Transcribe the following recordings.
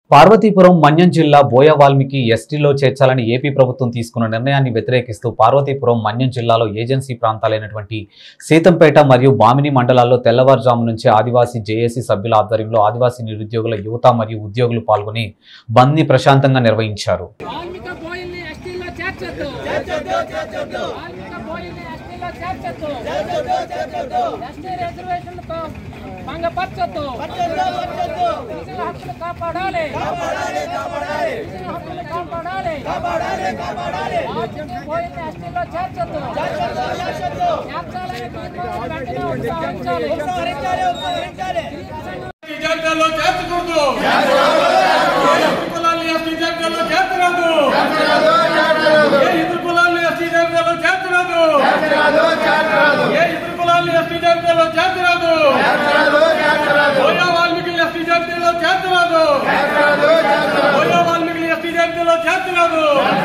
పార్వతీపురం మన్యం జిల్లా బోయ వాల్మీకి ఎస్టీలో చేర్చాలని ఏపీ ప్రభుత్వం తీసుకున్న నిర్ణయాన్ని వ్యతిరేకిస్తూ పార్వతీపురం మన్యం జిల్లాలో ఏజెన్సీ ప్రాంతాలైనటువంటి సీతంపేట మరియు బామిని మండలాల్లో తెల్లవారుజాము నుంచి ఆదివాసీ జేఏసీ సభ్యుల ఆధ్వర్యంలో ఆదివాసీ నిరుద్యోగుల యువత మరియు ఉద్యోగులు పాల్గొని బంద్ని ప్రశాంతంగా నిర్వహించారు వాల్మీక బోయిల్ని ఎస్టీలో చేర్చొద్దు వాల్మీక బోయిల్ని ఎస్టీలో చేర్చొద్దు ఎస్టీ రిజర్వేషన్లతో భంగపరచొద్దు గిరిజనుల హక్కులు కాపాడాలి గిరిజనుల హక్కులు కాపాడాలి వాల్మీక బోయిల్ని ఎస్టీలో చేర్చొద్దు చేర్చాలని తీర్మానం వెంటనే ఉపసంహరించాలి జాబితాలో చేర్చకూడదు ఎస్టీ కులాన్ని ఎస్టీ జాబితాలో చేర్చరాదు ఏ ఇతర కులాన్ని ఎస్టీ జాబితాలో చేర్చరాదు ఏ ఇతర కులాన్ని ఎస్టీ జాబితాలో చేర్చరాదు ఓయో వాల్మీకి ఎస్టీ జాబితాలో చేర్చరాదు ఓయో వాల్మీకి ఎస్టీ జాబితాలో చేర్చరాదు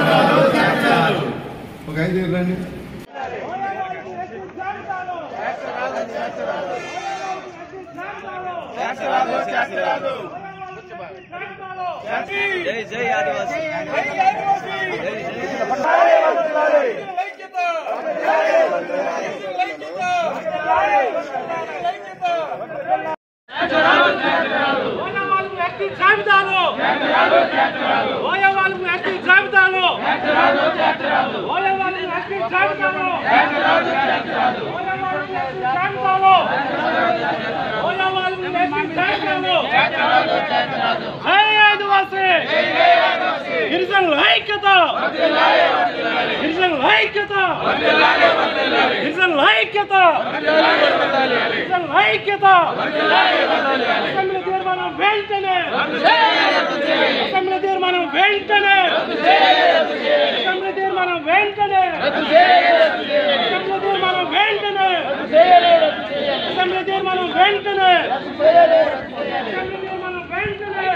ఒక ఐదు రండి ఓయో వాళ్ళకు ఎస్టీ జాబితాలు ఓయో వాళ్ళకు ఎస్టీ జాబితాలు ఓయో వాళ్ళకు ఎస్టీ జాబితాలు ఓయో వాళ్ళకు ఎస్టీ జాబితాలు ఓయో వాళ్ళకు ఎస్టీ జాబితాలు జై ఆదివాసీ గిరిజనుల ఐక్యత గిరిజనుల ఐక్యత గిరిజనుల ఐక్యత గిరిజనుల ఐక్యత అసెంబ్లీ తీర్మానం వెంటనే అసెంబ్లీ తీర్మానం వెంటనే అసెంబ్లీ తీర్మానం వెంటనే అసెంబ్లీ తీర్మానం వెంటనే అసెంబ్లీ తీర్మానం వెంటనే అసెంబ్లీ తీర్మానం వెంటనే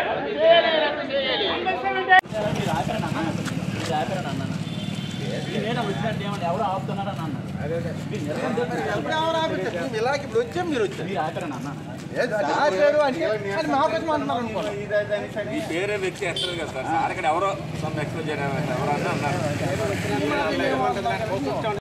ఇలాగ ఇప్పుడు వచ్చాం మీరు వచ్చారు నా పేరు అంటే అది మా కోసం అంటున్నారు అనుకోండి ఈ వేరే వ్యక్తి ఎత్తలేదు కదా సార్ సార్ ఇక్కడ ఎవరో సమ్ ఎక్స్ప్లెయిన్ చేయడం ఎవరన్నా అన్నారు